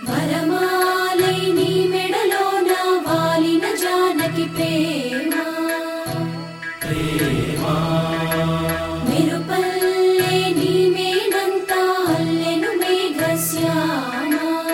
వరమాలై నీ మెడలోన వాలిన జానకి ప్రేమ మెరుపల్లే నీ మేనంతా అల్లెను మేఘశ్యామ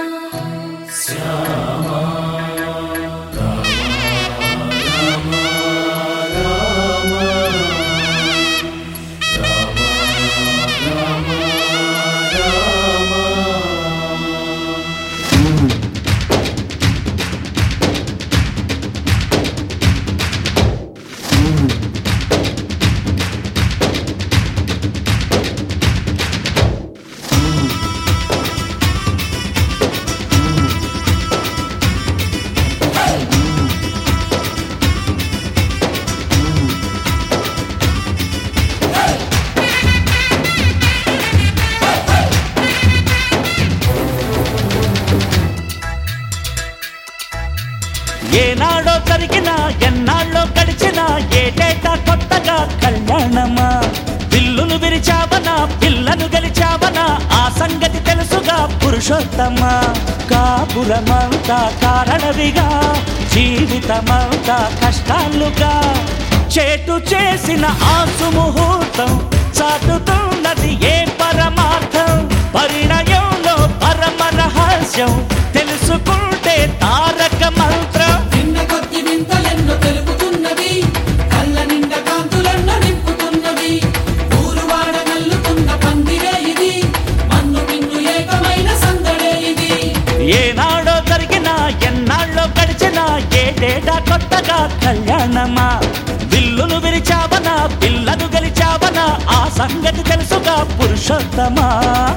ఏనాడో జరిగిన ఎన్నాళ్ళో గడిచిన ఏటేటా కొత్తగా కళ్యాణమా పిల్లును విరిచావనా పిల్లను గెలిచావనా ఆ సంగతి తెలుసుగా పురుషోత్తమా కాపురమంతా కారణవిగా జీవితమంతా కష్టాలుగా చేటు చేసిన ఆ సుముహూర్తం చాటుతున్నది ఏ పరమార్థం పరిణయంలో పరమ రహస్యం తెలుసుకుంటే తారక మంత్రం నిన్న కొద్ది వింతలెన్నో తెలుపుతున్నది కళ్ళ నిండా కాంతులెన్నో నింపుతున్నది ఊరువాడ నల్లుతున్న పందిరే ఇది మన్ను మిన్ను ఏకమైన సందడే ఇది ఏనాడో జరిగిన ఎన్నాళ్ళో గడిచిన ఏటేటా కొత్తగా కళ్యాణమా విల్లును విరిచావనా పిల్లను గెలిచావనా ఆ సంగతి తెలుసుగా పురుషోత్తమా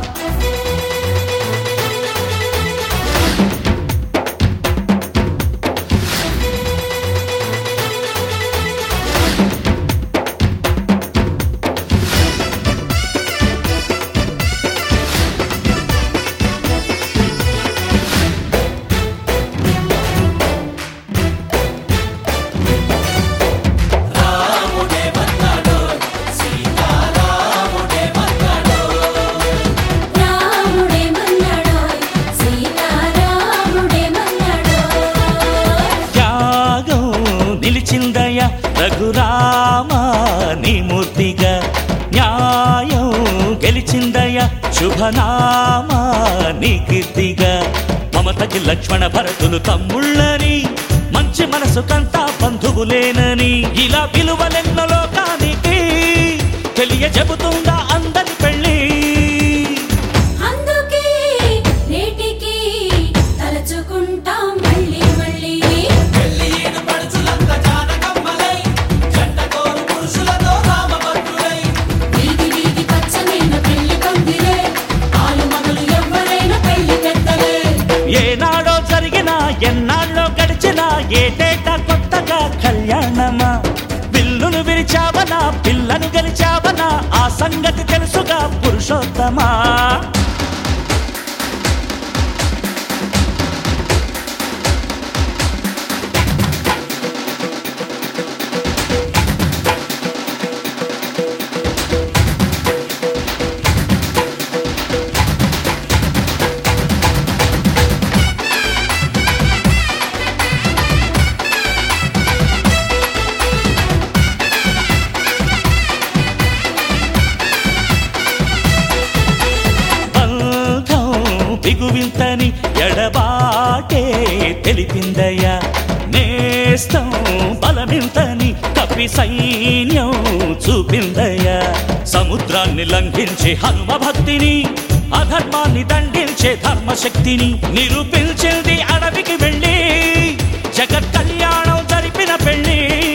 రాముడే మన్నాడో సీతారాముడే మన్నాడో రాముడే మన్నాడోయ్ సీతారాముడే మన్నాడోయ్ త్యాగం నిలిచిందయ రఘురామ నీ మూర్తిగా న్యాయం గెలిచిందయ శుభనామ నీ కీర్తిగా మమతకి లక్ష్మణ భరతులు తమ్ముళ్ళని మంచి మనసు కంతా బంధువులేనని ఇలా విలువలెన్నో లోకానికి తెలియ చెబుతుందా అందరి పెళ్ళి అందుకే నేటికి తలచుకుంటాం మళ్ళీ మళ్ళీ పెళ్లి ఈడు పడుచులంత జానకమ్మలై జంట కోరు పురుషులతో రామభద్రులై వీధి వీధి పచ్చనైన పెళ్లి పందిరే ఆలు మగలు ఎవ్వరైనా పెళ్లి పెద్దలే ఏనాడో జరిగిన ఎన్నాళ్ళో గడిచిన ఏటేటా కొత్తగా కళ్యాణమా పిల్లును విరిచావనా పిల్లను గెలిచావనా ఆ సంగతి తెలుసుగా పురుషోత్తమా బంధం బిగువింతని ఎడబాటే తెలిపిందయ్యా నేస్తం బలమింతని కపి సైన్యం చూపిందయ్యా సముద్రాన్ని లంఘించే హనుమ భక్తిని అధర్మాన్ని దండించే ధర్మశక్తిని నిరూపించింది అడవికి వెళ్ళి జగత్ కళ్యాణం జరిపిన పెళ్ళి